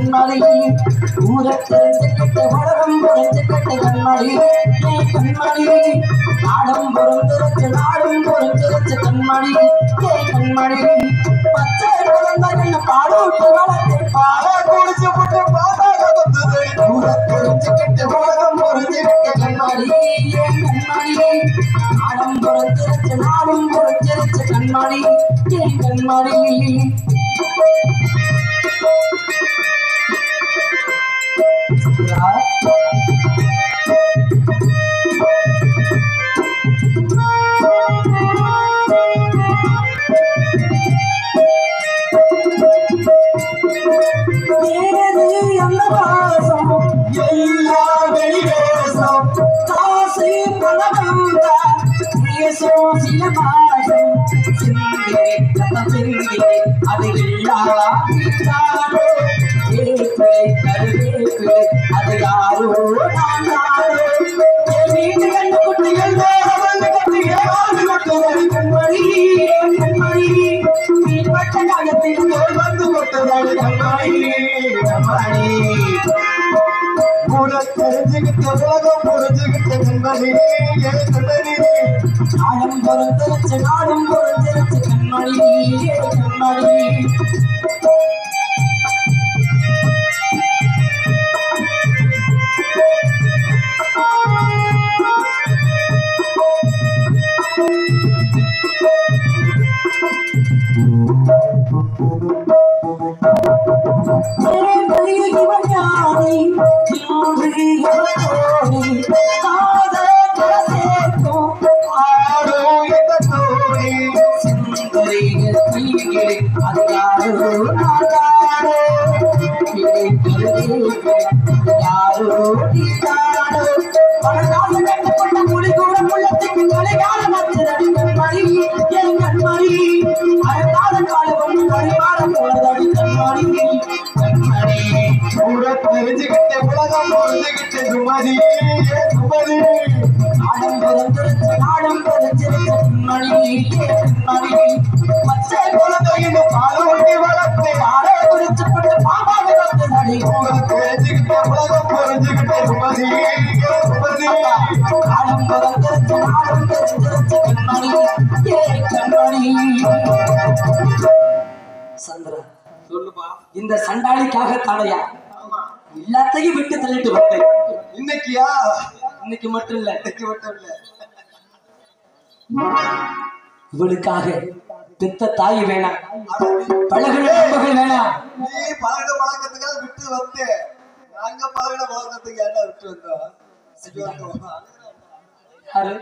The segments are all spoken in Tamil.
கண்மணி ஊர தெரிஞ்சுக்கிட்டு உலகம் புரிஞ்சுக்கிட்டு கண்மணி ஏ கண்மணி நாடும் பொருந்திருச்சு நாடும் பொருந்திருச்சு கண்மணி ஏ கண்மணி பச்சை குழந்தைகள் பாலூட்டி வளர்த்து பால குடிச்சு விட்டு பாதாக வந்தது ஊர தெரிஞ்சுக்கிட்டு உலகம் புரிஞ்சுக்கிட்டு கண்மணி ஏ கண்மணி நாடும் பொருந்திருச்சு நாடும் பொருந்திருச்சு கண்மணி ஏ கண்மணி வேறு அந்த வாசம் எல்லா வெளிவேசம் காசு பணம் தான் பேசும் சில பாசம் சிந்தினே நம்ம சிந்தினே அது எல்லாம் தானோ கேட்பிளை கருவேப்பிளை அது யாரோ நான் தானோ என் வீட்டு கண்டு குட்டிகள் வேற வந்து கட்டிகள் வாழ்ந்து கொண்டது கண்மணி கண்மணி நீ பட்ட காலத்தில் போல் வந்து கொண்டது கண்மணி கண்மணி கூட தெரிஞ்சுக்கிட்ட உலகம் புரிஞ்சுக்கிட்ட கண்மணி ஏன் கண்மணி நாடும் பொறுத்திருச்சு நாடும் பொறுத்திருச்சு கண்மணி கண்மணி ஆரோ இந்த தோணி கூட தெரிஞ்சுக்கிட்ட உலகம் புரிஞ்சுக்கிட்ட குமரி ஏன் குமரி நாடம் பிறந்திருச்சு நாடம் பிறந்திருச்சு மணி மணி பச்சை குழந்தையின் பாலூட்டி வளர்த்து ஆடை குறிச்சு கொண்டு பாம்பாக வந்து நடி கூட தெரிஞ்சுக்கிட்ட உலகம் புரிஞ்சுக்கிட்ட குமரி ஏன் குமரி நாடம் பிறந்திருச்சு நாடம் பிறந்திருச்சு கண்மணி ஏ கண்மணி சந்திரா சொல்லுப்பா இந்த சண்டாளிக்காக தானையா ஆமா எல்லாத்தையும் விட்டு தள்ளிட்டு வந்தேன் இன்னைக்கியா இன்னைக்கு மட்டும் இல்ல இன்னைக்கு மட்டும் இல்ல இவளுக்காக பெத்த தாய் வேணாம் ஆனா நீ- பழகின நண்பர்கள் வேணாம் நீ பழகின பழக்கத்துக்காக விட்டு வந்து நாங்க பழகின பழக்கத்துக்கு ஏன்டா விட்டு வந்தோம் ஐயோ, ஐயோ. யாரு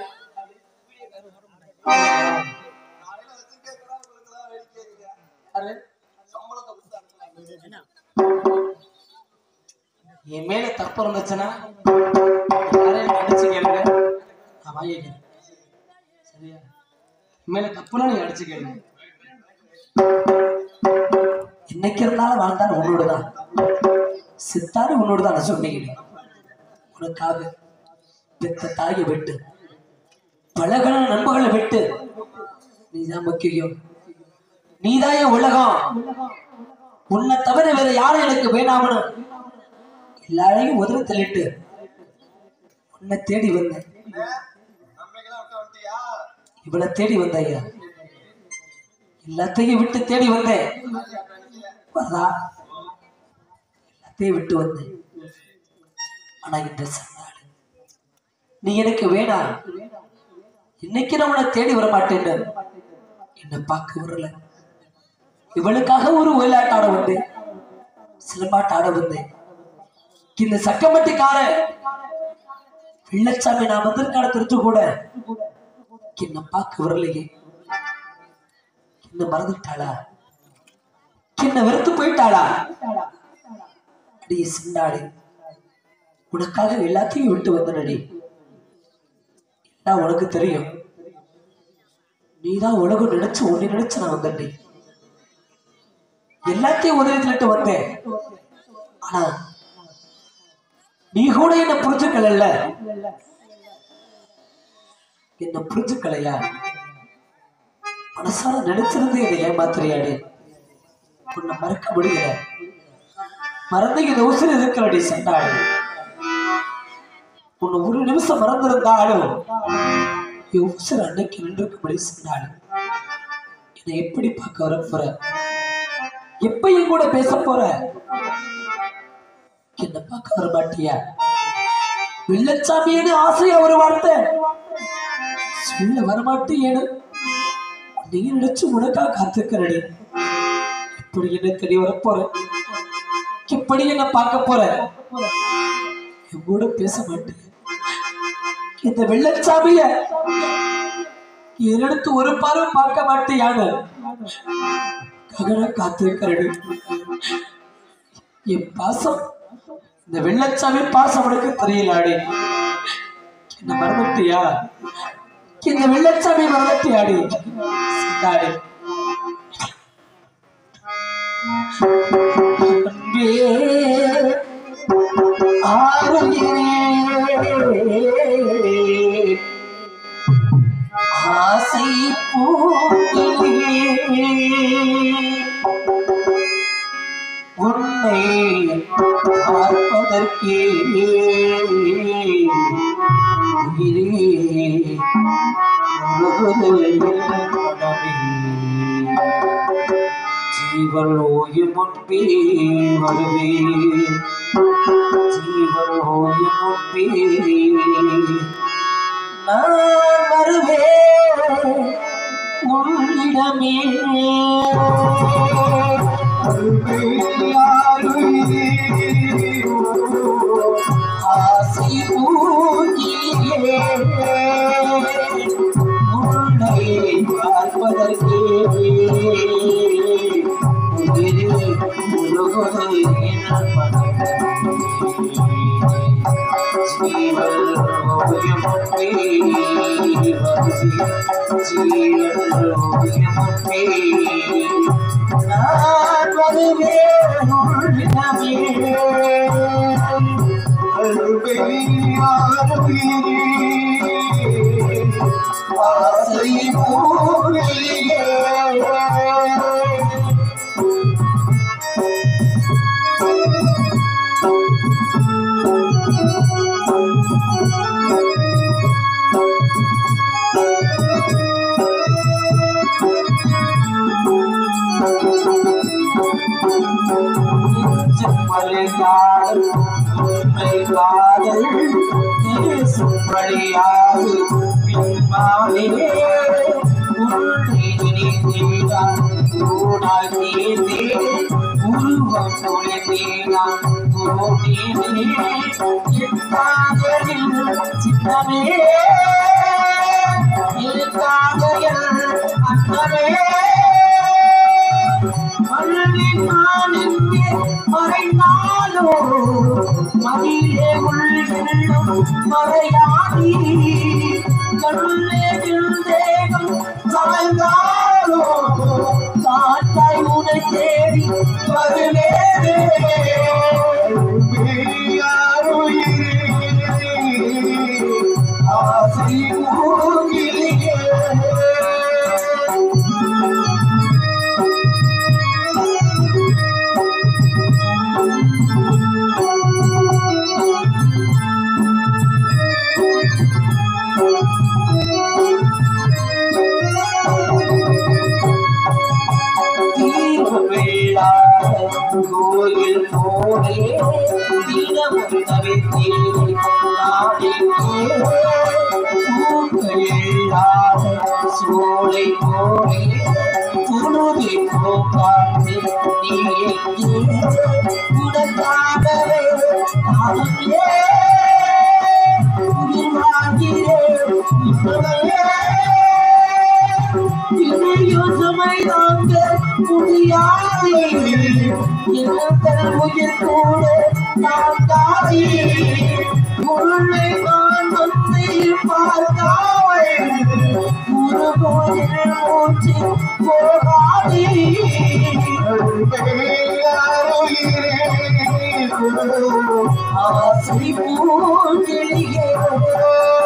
காலையில வச்சிருக்க கூட உங்களுக்கெல்லாம் வேடிக்கை இருக்கு. யாரு சம்பளத்தை கொடுத்து அனுப்புறாங்க. என் மேல தப்பு இருந்துச்சுன்னா யாரையும் அடிச்சு கேளுங்க நான் வாங்கிக்கிறேன் சரியா என் மேல தப்புனா நீ அடிச்சு கேளுங்க இன்னைக்கு இருந்தாலும் வாழ்ந்தால் உன்னோடுதான் சித்தாரு உன்னோடுதான் நான் சொன்னீங்க உனக்காக பெத்த தாயை விட்டு பழகின நண்பர்களை விட்டு நீதான் முக்கியம் நீதான் என் உலகம் உன்னை தவிர வேற யாரும் எனக்கு வேணாமனு எல்லாரையும் உதவி தள்ளிட்டு உன்னை தேடி வந்தேன் நம்மைக்கெல்லாம் விட்டு வந்துட்டியா? இவளை தேடி வந்தேன் ஐயா எல்லாத்தையும் விட்டு தேடி வந்தேன் வரதா எல்லாத்தையும் விட்டு வந்தேன் ஆனா இந்த சண்டாளு நீ எனக்கு வேணாம் இன்னைக்கு நான் உன்னை தேடி வர மாட்டேன்னு என்னை பார்க்க வரல இவளுக்காக ஒரு ஒயிலாட்ட ஆட வந்தேன் சிலம்பாட்ட ஆட வந்தேன் இந்த சக்கமட்டிக்கார வெள்ளச்சாமி நான் வந்திருக்கான தெரிஞ்சு கூட என்ன பார்க்க வரலையே என்ன மறந்துட்டாளா என்ன வெறுத்து போயிட்டாளா அடியே சின்னாடி உனக்காக எல்லாத்தையும் விட்டு வந்தனடி எல்லாம் உனக்கு தெரியும் நீதான் உலகம் நினைச்சு உன்னை நினைச்சு நான் வந்தேன்டி எல்லாத்தையும் உதவி தள்ளிட்டு வந்தேன் ஆனா நீ கூட என்ன புரிஞ்சுக்கல என்ன புரிஞ்சுக்கலையா மனசார நினைச்சிருந்து என்னை ஏமாத்துறியாடு உன்னை மறக்க முடியல மறந்து இந்த உசுறு இருக்கிறடி சண்டாளி உன்னை ஒரு நிமிஷம் மறந்திருந்தாலும் என் உசுறு அன்னைக்கு நின்றுக்கும்படி சண்டாளி என்னை எப்படி பார்க்க வர போற எப்ப என் கூட பேச போற என்ன பார்க்க வர மாட்டியா வெள்ளச்சாமின்னு ஆசையா ஒரு வார்த்தை சொல்ல வரமாட்டேன்னு நீ நினைச்சு உனக்கா காத்துக்கிறடி எப்படி என்ன தேடி வர போற எப்படி என்ன பார்க்க போற என் கூட பேச மாட்டேன் இந்த வெள்ளச்சாமிய என்னெடுத்து ஒரு பார்வை பார்க்க மாட்டேயான்னு ககன காத்திருக்கிறடி என் பாசம் இந்த வெள்ளச்சாமி பாசம் உனக்கு தெரியலாடி என்ன மறந்துட்டியா இந்த வெள்ளச்சாமி மறந்துட்டியாடி சிந்தாடி அன்பே, ஆருயிரே, ஆசை பூக்கிலே உன்னை பார்ப்பதற்கே உயிரே உருகுதல் மனமே. ஜீவன் ஓயும் முன்பே வருவே ஜீவன் ஓயும் முன்பே நான் வருவேன் உன்னிடமே ஆசை பூக்கிலே உன்னை பார்ப்பதற்கே உயிரே உருகுதல் என் மனமே. ஜீவன் ஓயும் முன்பே வருவே ஜீவன் ஓயும் முன்பே நான் வருவேன் உன்னிடமே. ஆசை பூவிலே மலையாள் உண்மை காதல் நேசும்படியாது பின்மாலே உன்னை நினைத்தேதான் ஊடாய் தேர்ந்தே உருவம் பொழிந்தேதான் கோடினே என் காதலில் சின்னமே என் காதலில் அன்னமே மனதில் நான் எங்கே மறைந்தாலோ மதியே உள்ளும் மறையாதி கருளே தேகம் சாய்ந்தாலோ காட்டாய் உனை தேடி வருவேனே ஆசை மூகிலே கோயில் போலே தினமும் தவித்தேன் நாடில்லாத சோலை போலே துணுதி போக்காது நீ எங்கே உனக்காகவே நானும் ஏன் உயிர் வாழ்கிறேன் இப்பவே சுமை தாங்க முடியாது எங்கள் உயிர் கூட நான் தாய் உன்னை நான் வந்து பார்க்காவை ஒரு கோயில் மூச்சு போகாதே ஆசை பூங்கிலியே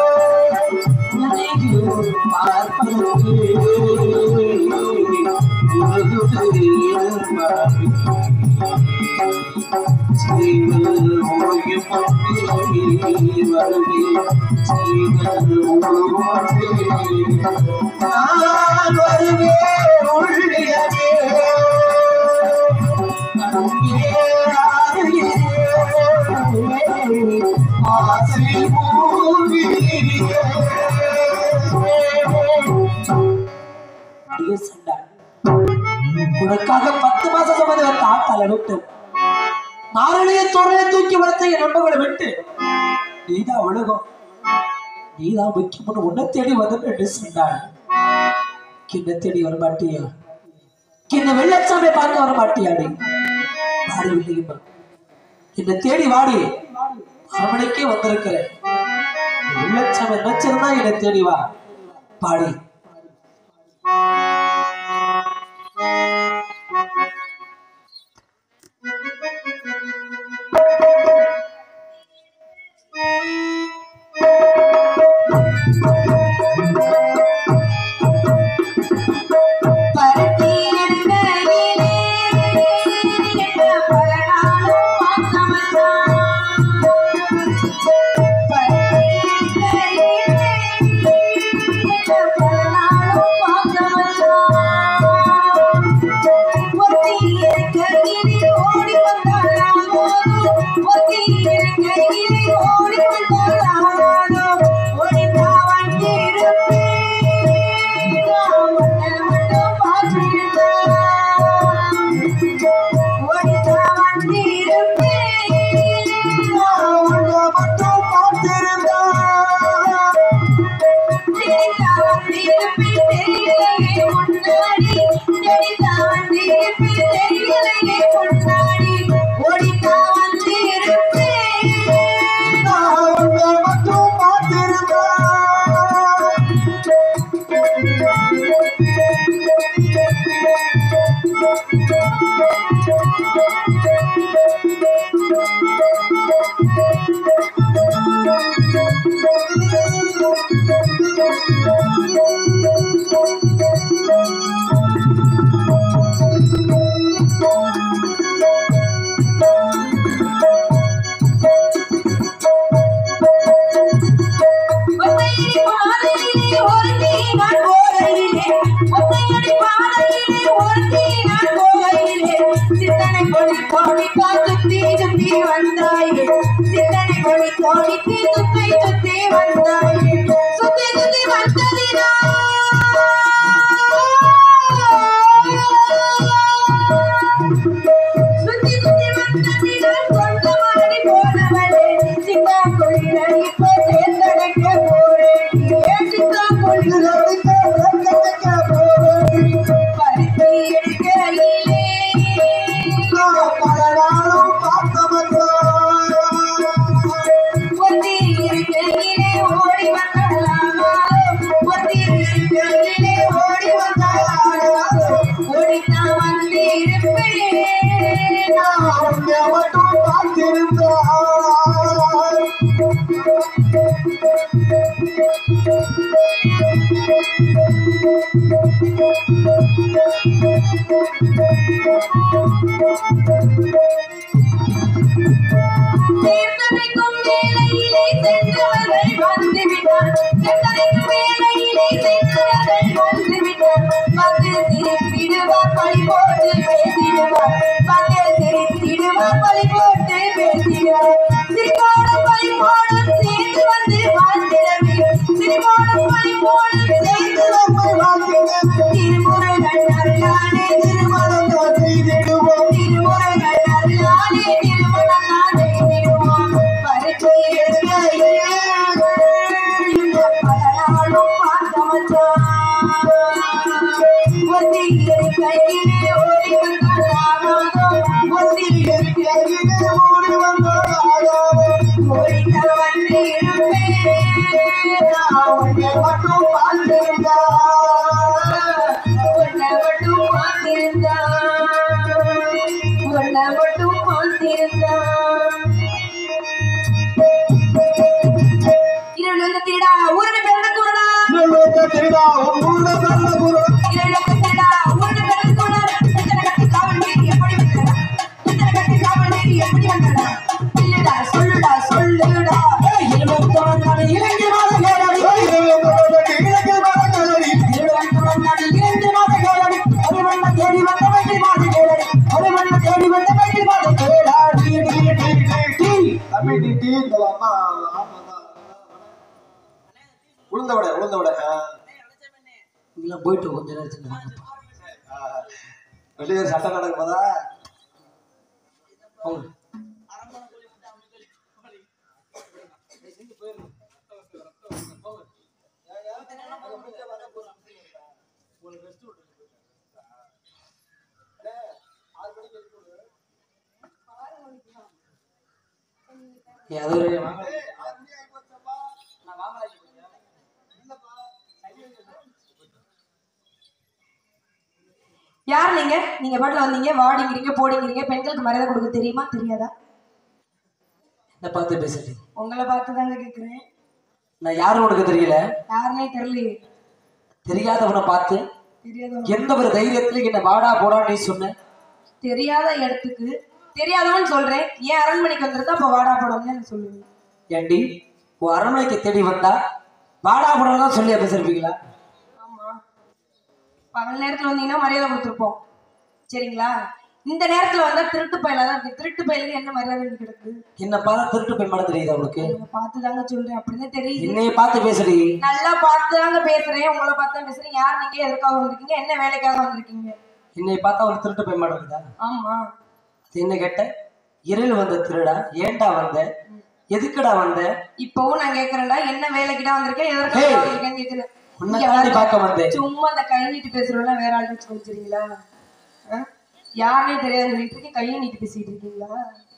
உன்னையும் பார்ப்பதற்கு நான் வருவேன் உள்ளியவே அங்கே ஆறுகிறேன் ஆசை மூழ்கிறேன் சண்டை உனக்காக பத்து மாசம் சுமந்து வந்த ஆத்தால விட்டு மாரணிய தோழனை தூக்கி வளர்த்த என் நண்பர்களை விட்டு நீதான் உலகம் நீதான் முக்கியம்னு உன்னை தேடி வந்து என்று சொன்னாள் என்ன தேடி வர மாட்டியா என்ன வெள்ளச்சாமி பார்க்க வர மாட்டியாடி வாடவில்லையுமா என்னை தேடி வாடி அரமனைக்கே வந்திருக்கிறேன் வெள்ளச்சாமி நினைச்சிருந்தா என்னை தேடி வா பாடி பருத்தி எடுக்கையிலே என்ன பல நாளும் பார்க்க மச்சான். பருத்தி எடுக்கையிலே என்ன பல நாளும் பார்க்க மச்சான். ஒத்தி இருக்கையிலே ஓடி வந்தாள் ஆகாதோ. ஒத்தி இருக்கையிலே ஓடி வந்தாள் ஆகாதோ. ஒடிந்தா வந்திருப்பேன் ஒத்தையடி பாதையிலே ஒருத்தி நான் போகையிலே ஒத்தையடி பாதையிலே ஒருத்தி நான் போகையிலே சித்தனை கொடி கோடிக்கா சுத்தி சுத்தி வந்தாயே சித்தனை கொடி கோடிக்கு சுத்தி சுத்தி வந்தாயே சுத்தி சுத்தி வந்ததினா சுத்தி சுத்தி வந்ததினா சொந்த மாடி போனவளே சித்தா கொடியில இப்போ தேர்ந்தெடுக்க போறேன் ஏன் சித்தா கொடியில பருத்தி எடுக்கையிலே ஒத்தி இருக்கையிலே ஓடி வந்தாளாமோ ஒத்தி இருக்கையிலே ஓடி வந்தாளாமோ ஓடித்தான் வந்திருப்பேன் தேர்ந்தமைக்கும் வேளையிலே சென்றவர்கள் வந்துவிட்டார் சென்றமைக்கும் வேளையிலே சென்றவர்கள் வந்துவிட்டார் வந்து சிரித்திடுவார் பழி போட்டு பேசிடுவார் வந்து சிரித்திடுவார் பழி போட்டு பேசிடுவார் சிரிப்போடும் பழி போடும் சேர்ந்து வந்து வாழ்ந்திடவே சிரிப்போடும் பழி போடும் சேர்ந்து வந்து வாழ்ந்திடவே திருமுருகன் அருளானே திருமணம் திருமுருகன் அருளானே திருமணம் நானே திருவான் பருத்தி எடுக்கையிலே பல நாளும் பார்த்த மச்சான் ஒத்தி இருக்கையிலே ஓடி வந்தாளாகோ ஒத்தி இருக்கையிலே ஓடி வந்தாளாகோ ஓடித்தான் வந்து இருப்பேன் நான் உன்னை மட்டும் பார்த்திருந்தா உன்னை மட்டும் பார்த்திருந்தா உன்னை மட்டும் பார்த்திருந்தா இருளந்த திருடா ஊரன பெருட கூறடா இருளந்த திருடா ஊரன பெருட கூறடா டீ இந்த அம்மா ஆமா உளுந்த விட உளுந்த விட நீங்களாம் போயிட்டு கொஞ்ச நேரத்துக்கு வாங்கப்பா வெளியே சட்டை நடக்கு போதா போங்க ஏய், அது ஒரு வாங்க யார் நீங்க நீங்க பாட்டுல வந்தீங்க வாடிங்கிறீங்க போடிங்கிறீங்க பெண்களுக்கு மரியாதை கொடுக்க தெரியுமா தெரியாதா என்ன பார்த்து பேசுறீங்க உங்களை பார்த்து தாங்க கேக்குறேன் நான் யாரும் உனக்கு தெரியல யாருனே தெரியலையே தெரியாதவனை பார்த்து தெரியாதவன் எந்த ஒரு தைரியத்துல என்ன வாடா போடா நீ சொன்ன தெரியாத இடத்துக்கு தெரியாதவன் சொல்றேன் ஏன் அரண்மனைக்கு வந்திருந்தா அப்ப வாடா போடாமன்னு சொல்லுவீங்க ஏண்டி உன் அரண்மனைக்கு தேடி வந்தா வாடா போடா தான் சொல்லி பேசிருப்பீங்களா ஆமா பகல் நேரத்துல வந்தீங்கன்னா மரியாதை கொடுத்துருப்போம் சரிங்களா இந்த நேரத்துல வந்தா திருட்டு பயில தான் இருக்கு திருட்டு பயிலுக்கு என்ன மரியாதை கிடக்கு என்ன பார்த்தா திருட்டு போய் மடம் தெரியுதா உனக்கு உங்களை பார்த்து தாங்க சொல்றேன் அப்படின்னு தெரியுது என்னைய பார்த்து பேசுடி நல்லா பார்த்து தாங்க பேசுறேன் உங்களை பார்த்து தான் பேசுறேன் யார் நீங்க எதுக்காக வந்திருக்கீங்க என்ன வேலைக்காக வந்திருக்கீங்க என்னை பார்த்தா ஒரு திருட்டு போய் மாட்டேங்குதா ஆமா அது என்ன கேட்ட இருள் வந்த திருடா ஏன்டா வந்த எதுக்குடா வந்த இப்பவும் நான் கேக்குறேன்டா என்ன வேலைக்குடா வந்திருக்கேன் எதற்காக ஏய். வந்திருக்கேன்னு கேக்குறேன் உன்னை இங்க தாண்டி பாருங்க. பார்க்க வந்தேன் சும்மா அந்த கை நீட்டி பேசுறவங்க வேற ஆள் வச்சு வச்சிருக்கீங்களா யாருனே தெரியாது சொல்லிட்டு இருக்கேன் கையை நீட்டி பேசிட்டு இருக்கீங்களா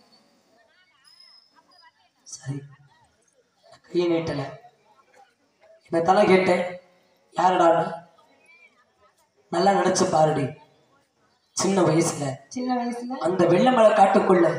சரி கையை நீட்டல என்ன தலை கேட்டேன் யாருடா நல்லா நினைச்சு பாருடி சின்ன வயசுல சின்ன வயசுல அந்த வெள்ளமலை காட்டுக்குள்ள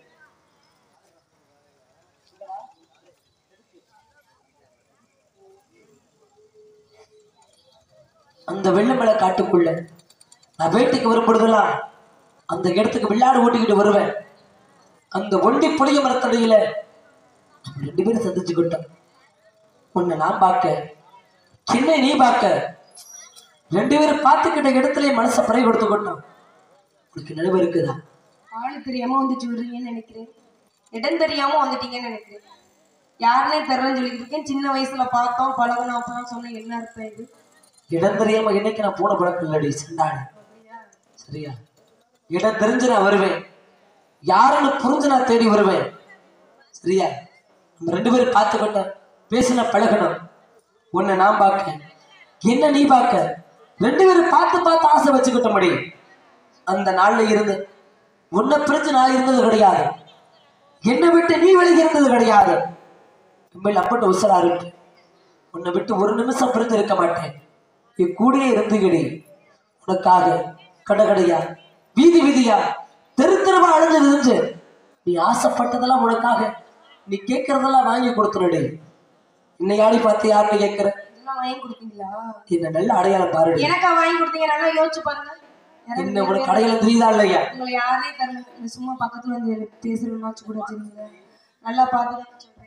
அந்த வெள்ளமலை காட்டுக்குள்ள நான் வேட்டைக்கு வரும்பொழுதெல்லாம் அந்த இடத்துக்கு விளையாடு ஓட்டிக்கிட்டு வருவேன் அந்த ஒண்டி புளிய மரத்தடியில நம்ம ரெண்டு பேரும் சந்திச்சுக்கிட்டோம் உன்னை நான் பார்க்க என்னை நீ பார்க்க ரெண்டு பேரும் பார்த்துக்கிட்ட இடத்துல மனசை பறை கொடுத்துக்கிட்டோம் உனக்கு நினைவு இருக்குதா ஆளு தெரியாம வந்து சொல்றீங்கன்னு நினைக்கிறேன் இடம் தெரியாம வந்துட்டீங்கன்னு நினைக்கிறேன் யாருனே தெரியலன்னு சொல்லிட்டு இருக்கேன் சின்ன வயசுல பார்த்தோம் பழகணும் அப்பதான் சொன்னேன் என்ன அர்த்தம் இது இடம் தெரியாம என்னைக்கு நான் போன பழக்கம் இல்லடி சண்டாடி சரியா இடம் தெரிஞ்சு நான் வருவேன் யாருன்னு புரிஞ்சு நான் தேடி வருவேன் சரியா நம்ம ரெண்டு பேரும் பார்த்துக்கிட்டோம் பேசின பழகணும் உன்னை நான் பார்க்க என்ன நீ பார்க்க ரெண்டு பேரும் பார்த்து பார்த்து ஆசை வச்சுக்கிட்ட முடியும் அந்த நாள்ல இருந்து உன்னை பிரிஞ்சு நான் இருந்தது கிடையாது என்னை விட்டு நீ வெளியே இருந்தது கிடையாது உண்மையில் அப்பட்டு உசரா இருக்கு உன்னை விட்டு ஒரு நிமிஷம் பிரிஞ்சு இருக்க மாட்டேன் என் கூடயே இருந்துகிடி உனக்காக கடகடையா வீதி வீதியா தெரு தெருவா அழிஞ்சு இருந்துச்சு நீ ஆசைப்பட்டதெல்லாம் உனக்காக நீ கேட்கறதெல்லாம் வாங்கி கொடுத்துருடி இன்னை யாடி பார்த்து யாருன்னு கேட்கிற இதெல்லாம் வாங்கி கொடுத்தீங்களா என்ன நல்ல அடையாளம் பாருடி எனக்கா வாங்கி கொடுத்தீங்க நல்லா யோசிச்சு பாருங்க எனக்கு என்ன உனக்கு அடையாளம் தெரியுதா இல்லையா உங்களை யாரே தரல இந்த சும்மா பக்கத்துல வந்து பேசுறதுனாச்சும் கூட வச்சிருந்தீங்க நல்லா பார்த்து தான் சொல்றேன்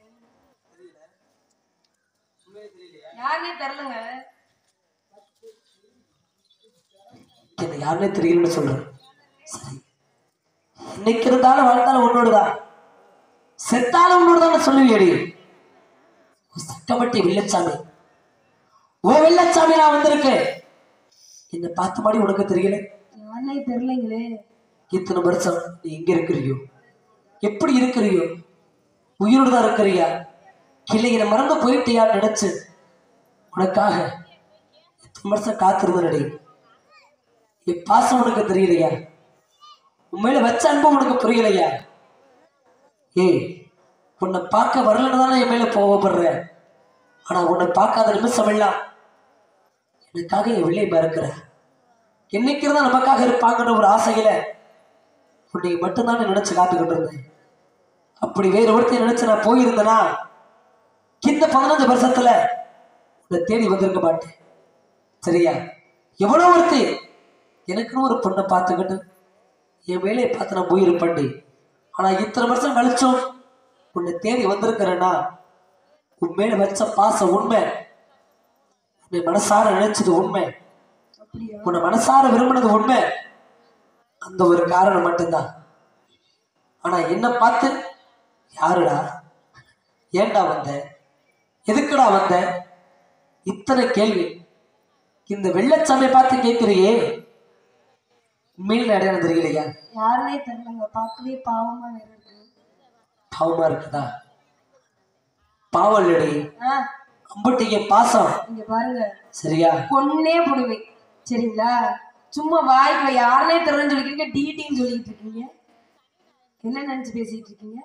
யாருனே தெரிலங்க என்ன யாருன்னே தெரியலன்னு சொல்றேன் சரி இன்னைக்கு இருந்தாலும் வாழ்ந்தாலும் உன்னோடுதான் செத்தாலும் உன்னோடுதான் சொல்லுவியடி சட்டமட்டி வெள்ளச்சாமி ஓ வெள்ளச்சாமி நான் வந்திருக்கேன் என்னை பார்த்த மாதிரி உனக்கு தெரியல யாருனே தெரிலங்களே இத்தனை வருஷம் நீ எங்க இருக்கிறியோ எப்படி இருக்கிறியோ உயிரோடு தான் இருக்கிறியா இல்லை என்னை மறந்து போயிட்டியான்னு நினைச்சு உனக்காக இத்தனை வருஷம் காத்திருந்தனடி என் பாசம் உனக்கு தெரியலையா உண்மையில வச்ச அன்பு உனக்கு புரியலையா ஏய் உன்னை பார்க்க வரலன்னு தானே என் மேல கோவப்படுற ஆனா உன்னை பார்க்காத நிமிஷம் எல்லாம் எனக்காக என் வெளியே மறக்கிற என்னைக்கு இருந்தா நமக்காக இருப்பாங்கன்ற ஒரு ஆசையில உன்னை மட்டும்தான் நான் நினைச்சு காத்துக்கிட்டு இருந்தேன் அப்படி வேற ஒருத்தையும் நினைச்சு நான் போயிருந்தேனா இந்த பதினஞ்சு வருஷத்துல உன்னை தேடி வந்திருக்க மாட்டேன் சரியா எவ்வளோ ஒருத்தி எனக்குன்னு ஒரு பொண்ணை பார்த்துக்கிட்டு என் வேலையை பார்த்து நான் போயிருப்பேன்டி ஆனா இத்தனை வருஷம் கழிச்சும் உன்னை தேடி வந்திருக்கிறேன்னா உன் மேல வச்ச பாசம் உண்மை உன்னை மனசார நினைச்சது உண்மை அப்படியா உன்னை மனசார விரும்பினது உண்மை அந்த ஒரு காரணம் மட்டும்தான் ஆனா என்ன பார்த்து யாருடா ஏன்டா வந்த எதுக்குடா வந்த இத்தனை கேள்வி இந்த வெள்ளச்சாமி பார்த்து கேட்கிறியே உண்மையில் அடையாளம் தெரியலையா யாருனே தெரியலங்க பார்க்கவே பாவமா வேற இருக்கு பாவமா இருக்குதா பாவலடி ஆ அம்புட்டிக்கு பாசம் இங்க பாருங்க சரியா கொன்னே போடுவேன் சரிங்களா சும்மா வாய்க்கு யாருனே தெரியலன்னு சொல்லிக்கிறீங்க டிடின்னு சொல்லிட்டு இருக்கீங்க என்ன நினைச்சு பேசிட்டு இருக்கீங்க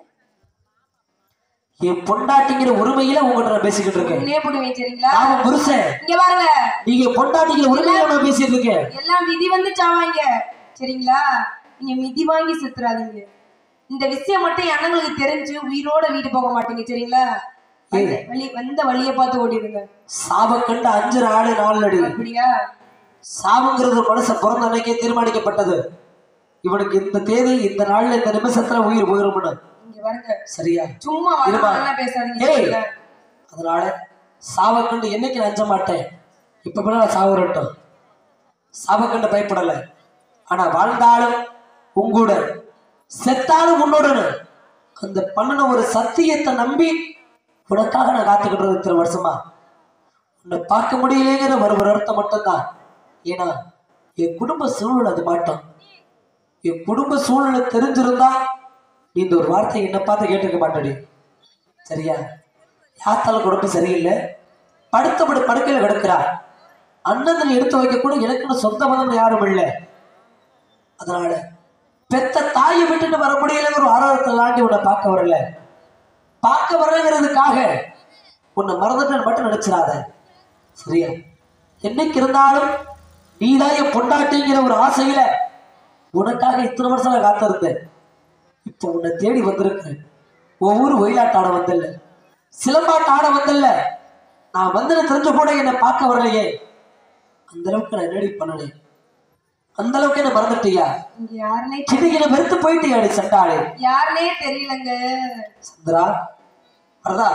என் பொண்டாட்டிங்கிற உரிமையில உங்ககிட்ட நான் பேசிக்கிட்டு இருக்கேன் கொன்னே போடுவேன் சரிங்களா நாம புருஷன் இங்க பாருங்க நீங்க பொண்டாட்டிங்கிற உரிமையில நான் பேசிட்டு இருக்கேன் எல்லாம் விதி வந்து சாவாங்க சரிங்களா நீங்க மிதி வாங்கி செத்துறாதீங்க இந்த விஷயம் மட்டும் என் அண்ணங்களுக்கு தெரிஞ்சு உயிரோட வீட்டு போக மாட்டீங்க சரிங்களா வந்த வழி வந்த வழியை பார்த்து ஓடிடுங்க சாப கண்டு அஞ்சு ஆடு நாலு அடி அப்படியா சாவுங்கிறது ஒரு மனுஷன் பிறந்த அன்னைக்கே தீர்மானிக்கப்பட்டது இவனுக்கு இந்த தேதி இந்த நாள்ல இந்த நிமிஷத்துல உயிர் போயிரும்னு இங்க பாருங்க சரியா சும்மா இருமா. வரலாம் பேசாதீங்க ஏய். சரிங்களா? அதனால சாவை கண்டு என்னைக்கு நான் அஞ்ச மாட்டேன் இப்ப கூட நான் சாவுறட்டும் சாவை கண்டு பயப்படல ஆனா வாழ்ந்தாலும் உங்கூட செத்தாலும் உன்னோடனு அந்த பண்ணின ஒரு சத்தியத்தை நம்பி உனக்காக நான் காத்துக்கிட்டு இருக்கேன் இத்தனை வருஷமா உன்னை பார்க்க முடியலைங்கிற ஒரு ஒரு அர்த்தம் மட்டும்தான் ஏன்னா என் குடும்ப சூழல் அது மாட்டோம் என் குடும்ப சூழ்நிலை தெரிஞ்சிருந்தா நீ இந்த ஒரு வார்த்தை என்னை பார்த்து கேட்டிருக்க மாட்டடி சரியா யாத்தால குடும்பம் சரியில்லை படுத்தபடி படுக்கையில கிடக்கிறா அன்னத்தில் எடுத்து வைக்க கூட எனக்குன்னு சொந்த மதம் யாரும் இல்லை அதனால பெத்த தாயை விட்டுட்டு வர முடியலங்கிற ஒரு ஆரோக்கியத்தை தாண்டி உன்னை பார்க்க வரல பார்க்க வரலங்கிறதுக்காக உன்னை மறந்துட்டு மட்டும் நினைச்சிடாத சரியா என்னைக்கு இருந்தாலும் நீதான் என் பொண்டாட்டிங்கிற ஒரு ஆசையில உனக்காக இத்தனை வருஷம் நான் காத்திருந்தேன் இப்போ உன்னை தேடி வந்திருக்கேன் ஒவ்வொரு ஒயிலாட்ட ஆட வந்தல்ல சிலம்பாட்ட ஆட வந்தல்ல நான் வந்தது தெரிஞ்ச கூட என்னை பார்க்க வரலையே அந்த அளவுக்கு நான் என்னடி பண்ணனே அந்த அளவுக்கு என்ன மறந்துட்டியா இங்க யாருனே இன்னைக்கு என்ன வெறுத்து போயிட்டியாடி சண்டாளே யாருனே தெரியலங்க சந்திரா வரதா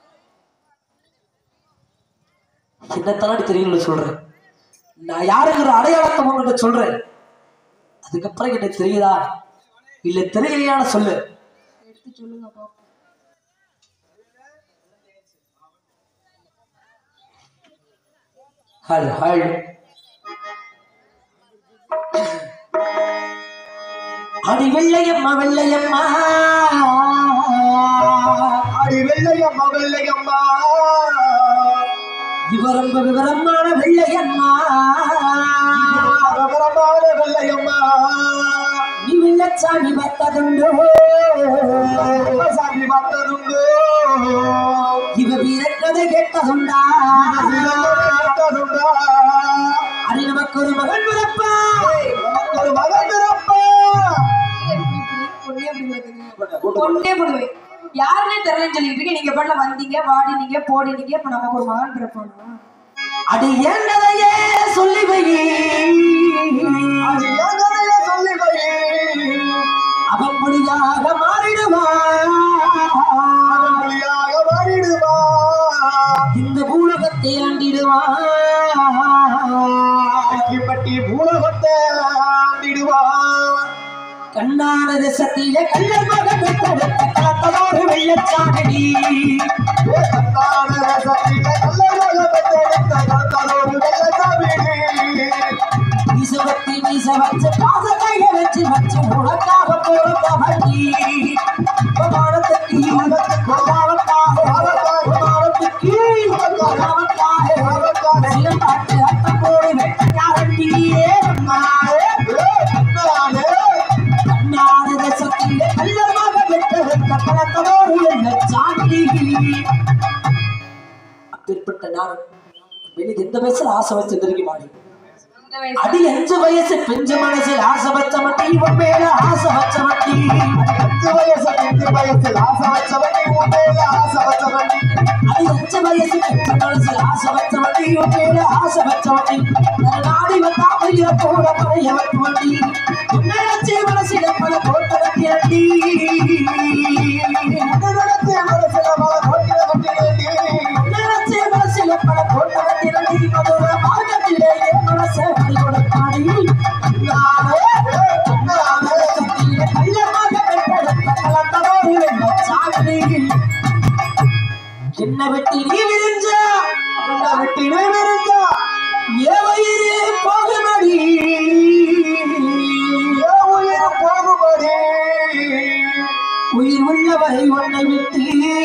என்ன தாண்டி தெரியல சொல்றேன் நான் யாருங்கிற அடையாளத்தை உங்ககிட்ட சொல்றேன் அதுக்கப்புறம் என்ன தெரியுதா இல்ல தெரியலையான்னு சொல்லு எடுத்து சொல்லுங்க பாப்போம் ஹல் ஹல் அடி வெள்ளையம்மா வெள்ளையம்மா அடி வெள்ளையம்மா வெள்ளையம்மா விவரம் விவரமான வெள்ளையம்மா பரபரமான வெள்ளையம்மா நீ வெள்ளச்சாமி பார்த்ததுண்டோ சாமி பார்த்ததுண்டு இவ வீரக்கதை கேட்டதுண்டா பார்த்ததுண்டா அடி நமக்கு ஒரு மகன் பிறப்பா நமக்கு ஒரு மகன் பிறப்பா கொன்னே போடுவேன் கொன்னே போடுவேன் யாருனே தெரியலன்னு சொல்லிட்டு இருக்கீங்க நீங்க பாட்டுல வந்தீங்க வாடினீங்க போடினீங்க இப்ப நமக்கு ஒரு மகன் பிறப்பானா அடி ஏண்டதையே சொல்லி வை அது என் கதையை சொல்லி வை அவன் மொழியாக மாறிடுவான் மொழியாக மாறிடுவா இந்த பூலகத்தை ஆண்டிடுவான் பட்டி பூலகத்தை ஆண்டிடுவா கண்ணான தேசத்திலே கள்ளர் மகன் பெற்றெடுத்த கலத்ததோடு வெள்ளச்சாமி கத்தான ரசத்திலே கல்லழக பெற்றெடுத்த கத்தலோடு வெள்ளச்சாமி மீசவத்தி மீச வச்சு பாச கைய வச்சு வச்சு உனக்காக போற கபடி வானத்துக்கு வானத்தாக வானத்துக்கு வானத்தாக சிலம்பாட்டு அத்தம் போடு வெட்டக்காரண்டியே கண்ணான தேசத்திலே கள்ளர் மகன் பெற்றெடுத்த கலத்ததோடு வெள்ளச்சாமி அப்பேற்பட்ட நான் வெளியே எந்த வயசுல ஆசை வச்சு திரும்பி மாடி இந்த வயசு அடி அஞ்சு வயசு பெஞ்ச மனசில் ஆசை வச்ச மட்டி இவன் மேல ஆசை வச்ச மட்டி அஞ்சு வயசு அஞ்சு வயசில் ஆசை வச்சவண்டி உண்மையில ஆசை வச்சவண்டி அடி அஞ்சு வயசு பெஞ்ச மனசில் ஆசை வச்ச மட்டி இவன் மேல ஆசை வச்ச மட்டி தன் நாடி வந்தா பைய கூட பழைய வைப்பு வண்டி நினைச்சே மனசில பல போட்ட வண்டி அடி உடனே மனசுல மழை கொட்டிட வண்டி வேண்டி நினைச்சே மனசில பல போட்ட வண்டி அடி மதுர மார்க்கத்திலே என் மனசை பறி கொடுத்தாடி நானே நானே சத்தியில கள்ளமாக பெற்றெடுத்த கலத்ததோடு வெள்ளச்சாமி என்ன வெட்டி நீ விரிஞ்சா உன்னை விட்டு விரிஞ்சா ஏவயிறு போகுமடி என் உயிர் போகும்படி உயிர் உள்ளவரை உன்னை விட்டு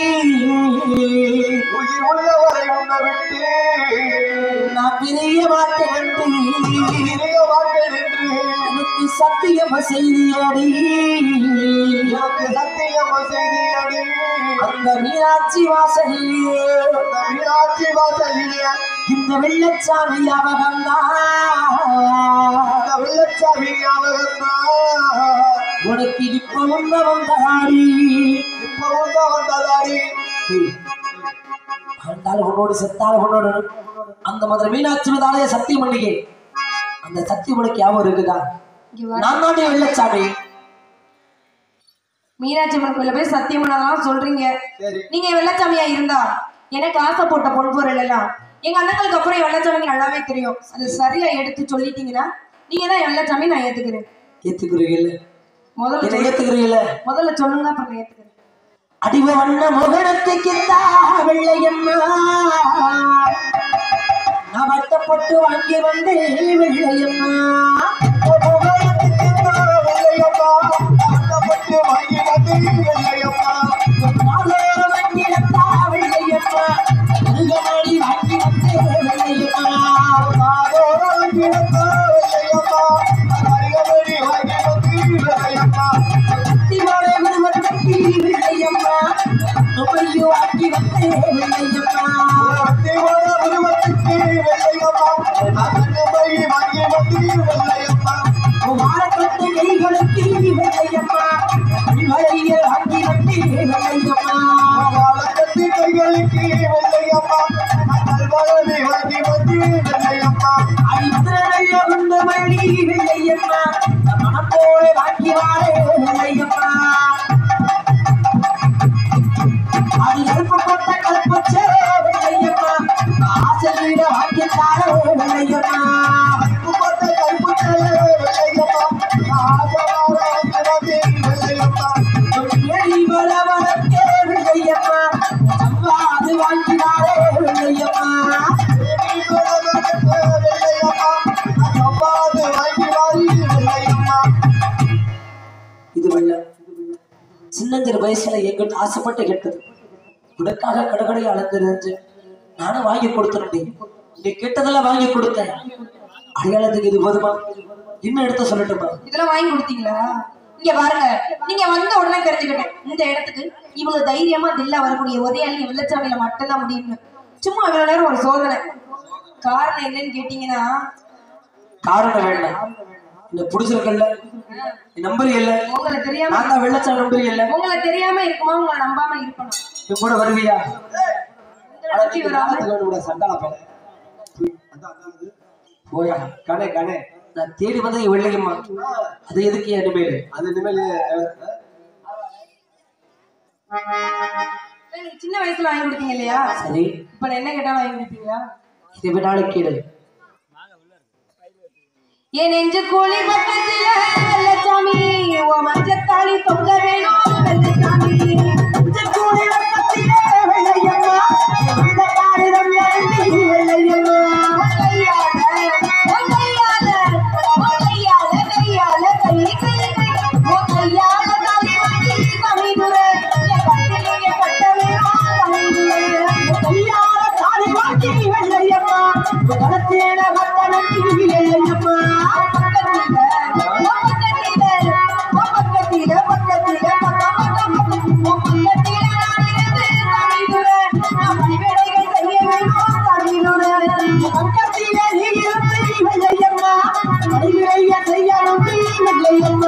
உயிர் உள்ளவரை உன்னை விட்டு நான் பிரிய மாட்டேன் என்று பிரிய மாட்டேன் என்று எனக்கு சத்தியம் செய்தியடி எனக்கு சத்தியம் செய்தியடி அந்த மீனாட்சி வாசலிலே அந்த மீனாட்சி வாசலிலே இந்த வெள்ளச்சாமி அவகம்தான் அந்த வெள்ளச்சாமி ஞாபகம்தான் உனக்கு இப்ப உண்மை வந்தாடி இப்பவும் தான் வந்ததாடி வாழ்ந்தாலும் உன்னோடு செத்தாலும் உன்னோடு அந்த மாதிரி மீனாட்சி மீதாலே சத்தியம் பண்ணிக்கே அந்த சத்தியம் உனக்கு ஞாபகம் இருக்குதா இங்க வா. நான் தாண்டி வெள்ளச்சாமி மீனாட்சி அம்மன் கோயில போய் சத்தியம் பண்ணலாம் சொல்றீங்க சரி நீங்க வெள்ளச்சாமியா இருந்தா எனக்கு ஆசை போட்ட பொன் பொருள் எல்லாம் எங்க அண்ணங்களுக்கு அப்புறம் என் வெள்ளச்சாமி நல்லாவே தெரியும் அது சரியா எடுத்து சொல்லிட்டீங்கன்னா நீங்க தான் என் வெள்ளச்சாமி நான் ஏத்துக்கிறேன் ஏத்துக்கிறீங்கல்ல முதல்ல என்ன சொல்லு- ஏத்துக்கிறீங்கல்ல முதல்ல சொல்லுங்க அப்புறம் நான் ஏத்துக்கிறேன் அடிவ வண்ண முகணத்துக்கு வெள்ளையம்மா நான் வட்டப்பட்டு வாங்கி வந்தேன் வெள்ளையம்மா வெள்ளையம்மா கஷ்டப்பட்டு வாங்கி வந்து வெள்ளையம்மா நாளோர வண்டியத்தா வெள்ளையம்மா அருகமாடி வாங்கி வந்தேன் வெள்ளையம்மா நாடோட கிடந்த வெள்ளையம்மா அருகமணி வாங்கி வந்து வெள்ளையம்மா சக்தியோட உருவத்துக்கு வெள்ளையம்மா நொபையோ ஆக்கி வந்தேன் வெள்ளையம்மா தேவோட உருவத்துக்கு வெள்ளையம்மா அருகமணி வாங்கி வந்து வெள்ளையம்மா வாழப்பட்ட கைகளுக்கு வெள்ளையம்மா வழியை வாங்கி வந்தேன் வெள்ளையம்மா வாழக்கத்தி கைகளுக்கு வெள்ளையம்மா கல்வழி வாங்கி வந்து வெள்ளையம்மா அடித்திரைய உண்ட வழி வெள்ளையம்மா மனம் போல வாங்கி வாழே வெள்ளையம்மா அது கருப்பு கொட்ட கல்பச்சே வெள்ளையம்மா ஆசையிட வாங்கி தாரே வெள்ளையம்மா உப்பட்ட கைப்புச்சலே வெள்ளையம்மா ஆசவார வந்து வெள்ளையம்மா ஏறி வர வரக்கே வெள்ளையம்மா சம்பாது வாங்கி வாழே வெள்ளையம்மா இது வெள்ளம் சின்னஞ்சிறு வயசுல எங்கிட்ட ஆசைப்பட்டு கேட்டது உனக்காக கடற்கடையை அளந்துருந்து நானும் வாங்கி கொடுத்துருந்தேன் நீ கேட்டதெல்லாம் வாங்கி கொடுத்தேன் அடையாளத்துக்கு இது போதுமா இன்னும் எடுத்து சொல்லட்டுமா இதெல்லாம் வாங்கி கொடுத்தீங்களா இங்க பாருங்க நீங்க வந்த உடனே தெரிஞ்சுக்கிட்டேன் இந்த இடத்துக்கு இவ்வளவு தைரியமா தில்லா வரக்கூடிய ஒரே ஆள் நீங்க வெள்ளச்சாமியில மட்டும்தான் முடியும்னு சும்மா இவ்வளவு நேரம் ஒரு சோதனை காரணம் என்னன்னு கேட்டீங்கன்னா காரணம் வேண்டாம் இந்த புடிச்சிருக்கல நம்பர் இல்ல உங்களை தெரியாம நான் தான் வெள்ளச்சாமி நம்பர் இல்ல உங்களை தெரியாம இருக்குமா உங்களை நம்பாம இருக்கணும் நீ கூட வருவியா உங்களை நம்பி வராம சண்டால போல போயா கணே கணே நான் தேடி வந்தது வெள்ளையம்மா அது எதுக்கு இனிமேல் அது இனிமேல் நீங்க சின்ன வயசுல வாங்கி கொடுத்தீங்க இல்லையா சரி இப்ப நான் என்ன கேட்டாலும் வாங்கி கொடுப்பீங்களா இதை வினாலும் கேளு என் நெஞ்சு கோழி பக்கத்துல வெள்ளச்சாமி ஓ மஞ்சத்தாளி தொங்க வேணும் வெள்ளச்சாமி கூடி வட்டத்திலே வெள்ளையம்மா வெள்ளக்காரி வெள்ளி வெள்ளையம்மா கையால தாலி வாங்கி வெள்ளையம்மா கணத்தேன வட்டணத்தி வெள்ளையம்மா பக்கத்திலே நீ இருந்து வெள்ளையம்மா அடிவிரைய செய்யணும் நீ வெள்ளையம்மா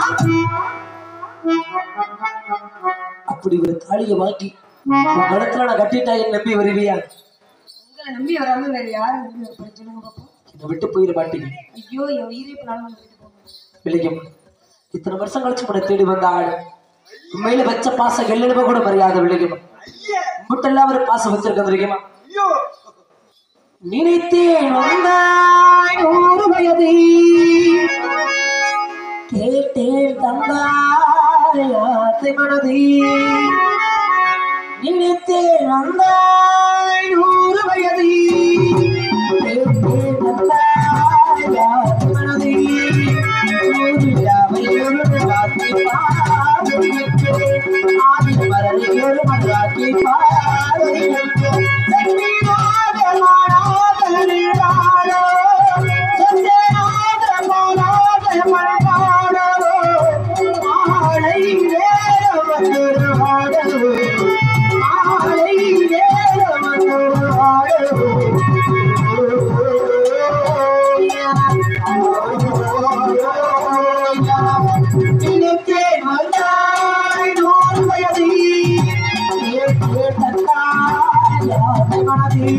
அப்படி ஒரு தாலியை வாங்கி உன் கழுத்துல நான் கட்டிட்டா என் நம்பி வருவியா உங்களை நம்பி வராம வேற யாரும் நம்பி வரப்போறேன் சொல்லுங்க பாப்போம் என்னை விட்டு போயிட மாட்டீங்க ஐயோ என் உயிரை இப்ப விளையும் இத்தனை வருஷம் கழிச்சு உன்னை தேடி வந்த ஆள் உண்மையில வச்ச பாசம் எல்லெழும கூட மரியாத விளையும் முட்டெல்லாம் ஒரு பாசம் வச்சிருக்க தெரியுமா ஐயோ நினைத்தேன் வந்தாய் நூறு வயது கேட்டேன் தந்தாய் ஆசை மனது நினைத்தேன் வந்தாய் நூறு வயது நினைத்தேன் வந்தாய் யார் மனதை நூறு யாவை ஒரு வார்த்தை பாடுகிறேன் ஆதி மரலை ஒரு மன்றாட்டி பாடுகிறேன் சக்தியாக மாறாத நீராடோ சத்தியநாத மாறாத மழகாடோ மாலை வேற வந்துருவாடோ மாலை வேற வந்துருவாடோ நினைத்தேன் வந்தாய் நூறு வயது நினைத்தேன் தந்தாய் யார் மனதில்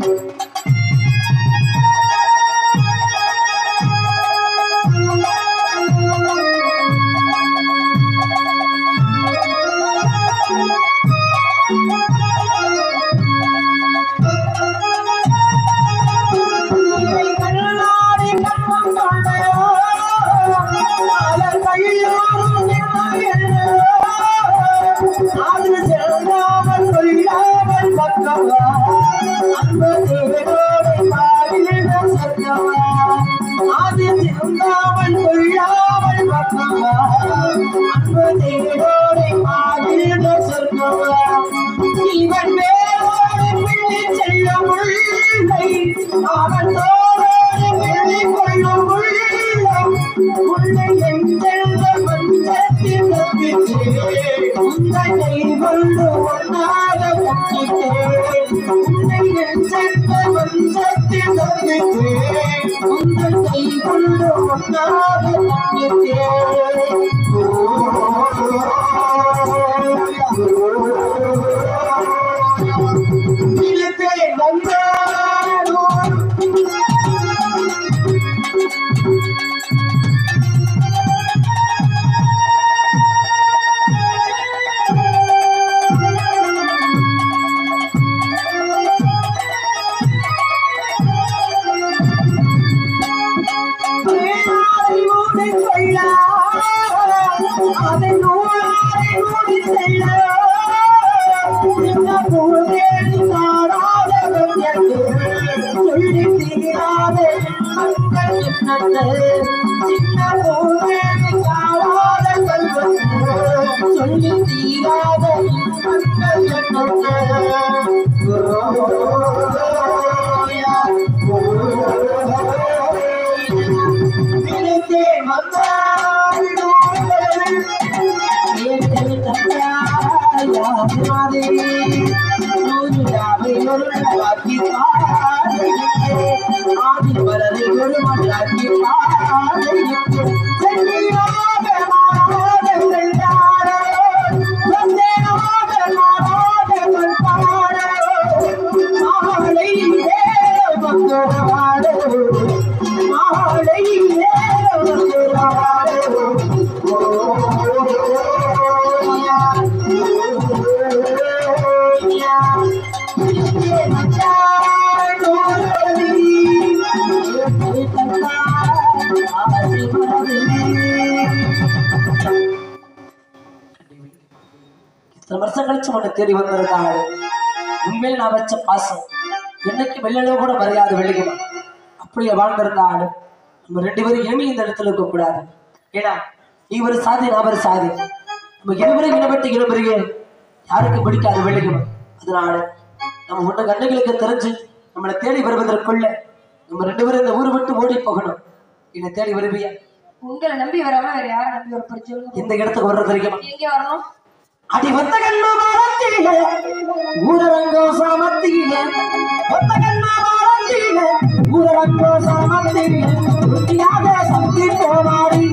இவை கண்ணாடி கண்ணம் கொண்டையோ, மலர் கையோரும் நின்மையோ, அது செல்லாமல் கொள்ளாமல் பக்கவா, அன்பு தேவனோடு பாடின சத்தமா, அது செல்லாமல் கொள்ளாமல் பக்கவா, அன்பு தேவனோடு பாடின சொர்க்கமா, இவன் மேலோடு பிள்ளை செல்ல முல்லை அவன் தோளோடு வெள்ளி கொள்ளும் உள்ளம் முல்லை என் செல்வ மஞ்சத்தில் தப்பித்தே உன்னை கொண்டு ஒன்றாக கட்டித்தே உன்னை என் செல்வ மஞ்சத்தில் தப்பித்தே உன்னை கொண்டு ஒன்றாக கட்டித்தே நிலத்தே வந்தாரோ தேனாரை மூடி கொள்ள அதை நூலாரை மூடி செல்ல இந்த பூதேவி நாடாத சொல்லி தீராத மக்கள் எண்ணங்கள் சின்ன பூதேவி நாடாத சொல்லி தீராத மக்கள் எண்ணங்கள் நினைத்தேன் வந்தாய் ஏற்கனவே தந்தாயாதே நூறு யாவை ஒரு வாக்கி ஆதி வளரை ஒரு மல்லாக்கி சென்னியாக மாறாத வெள்ளாடோ வந்தேனாக மாறாத கல்பாடோ மாலை ஏற வந்தோடாடோ மாலை ஏற வந்தோடாடோ இத்தனை வருஷம் கழிச்சு உன்னை தேடி வந்திருக்காங்க உண்மையில் நான் வச்ச பாசம் என்னைக்கு வெள்ளளவு கூட மறையாது வெள்ளிக்குமா அப்படியே வாழ்ந்திருந்தாள் நம்ம ரெண்டு பேரும் இனிமே இந்த இடத்துல இருக்க கூடாது ஏன்னா நீ ஒரு சாதி நான் ஒரு சாதி நம்ம இருவரும் இனப்பட்டு இருவரையே யாருக்கு பிடிக்காது வெள்ளிக்குமா அதனால நம்ம ஒண்ணு கண்ணுகளுக்கு தெரிஞ்சு நம்மளை தேடி வருவதற்குள்ள நம்ம ரெண்டு பேரும் இந்த ஊரை விட்டு ஓடி போகணும் என்னை தேடி வருவியா உங்களை நம்பி வராம வேற யாரை நம்பி ஒரு படிச்சு இந்த இடத்துக்கு வர்றது வரைக்கும் எங்க வரணும் அடி வந்த கண்ணா மரத்தில ஊரரங்கோ சாமத்தில வந்த கண்ணா மரத்தில ஊரரங்கோ சாமத்தில உண்மையாக சக்தி போமாடி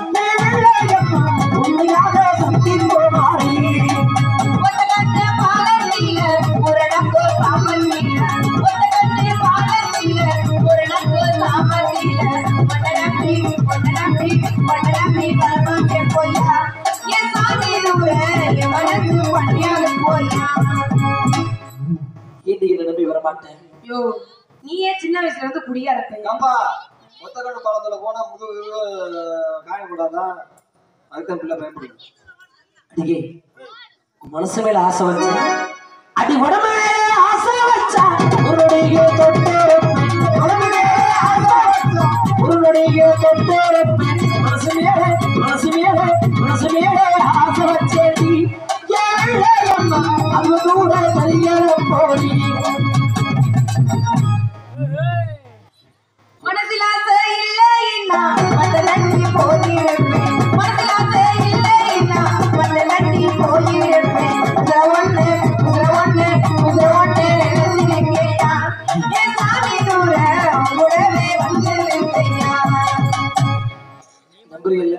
உண்மையாக சக்தி போமாடி ஒத்தகட்டு பாலத்தில ஒரு நம்போ சாமத்தில ஒத்தகட்டு பாலத்தில ஒரு நம்போ சாமத்தில ஒட்டடப்பி ஒட்டடப்பி ஒட்டடப்பி கர்மம் போயா என் சாமி நூற என் மனசு பண்ணியாக போயா இன்னைக்கு நம்பி வர மாட்டேன் யோ நீயே சின்ன வயசுல இருந்து குடியா இருப்ப ஏம்பா ஒத்தக்கண்ணு பாலத்துல போனா முதுகு காயக்கூடாதான் அதுக்கு பிள்ளை பயப்படுது அடிக்கே உன் மனசு மேல ஆசை வச்சு கையை தொட்டிருப்பேன் மனசு மேலே மனசு மேலே மனசு மேலே ஆசை வச்சேடி ஏழையம்மா அது கூட கல்யாணம் போடி மனசில் ஆசை இல்லைன்னா மத்த நன்றி போயிருப்பேன் மனசில் ஆசை இல்லைன்னா மத்த நன்றி போயிருப்பேன் உதிர ஒண்ணு உதிர ஒண்ணு உதிர ஒண்ணு நினைச்சிருக்கையா என் சாமி தூர கூடவே வந்திருக்கையா நம்புறீங்கல்ல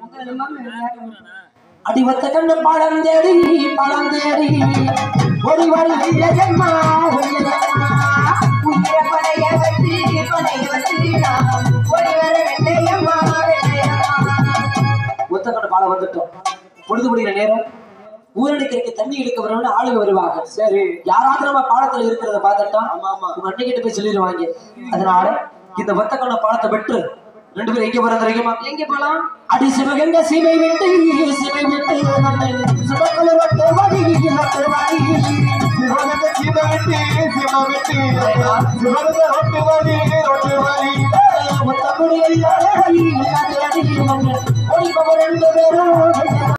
அடிவத்த கண்ணு பழம் தேடி பழம் தேடி ஒரு வழி இல்லையம்மா இல்லையம்மா உயிர படைய வச்சு படைய வச்சு நான் ஓடி வர வெள்ளையம்மா வெள்ளையம்மா ஒத்தக்கண்ண பாலம் வந்துட்டோம் பொழுது முடிகிற நேரம் ஊரடிக்கிறதுக்கு தண்ணி எடுக்க வரவங்க ஆளுங்க வருவாங்க சரி யாராவது நம்ம பாலத்துல இருக்கிறத பார்த்துட்டா ஆமா ஆமா உங்க அண்ணன் கிட்ட போய் சொல்லிடுவாங்க அதனால இந்த ஒத்தக்கண்ண பாலத்தை பெற்று ரெண்டு பேரும் எங்க போறது தெரியுமா எங்க போலாம் அடி சிவகங்க சிவை விட்டு சிவை விட்டு நம்மை சுடக்குல வட்டு வடி வட்டு வடி சிவனுக்கு சிவ வெட்டி சிவ வெட்டி சிவனுக்கு ரொட்டு வரி ரொட்டு வரி ஒத்தக்குடி எல்லாரும் ஓடி போக ரெண்டு பேரும்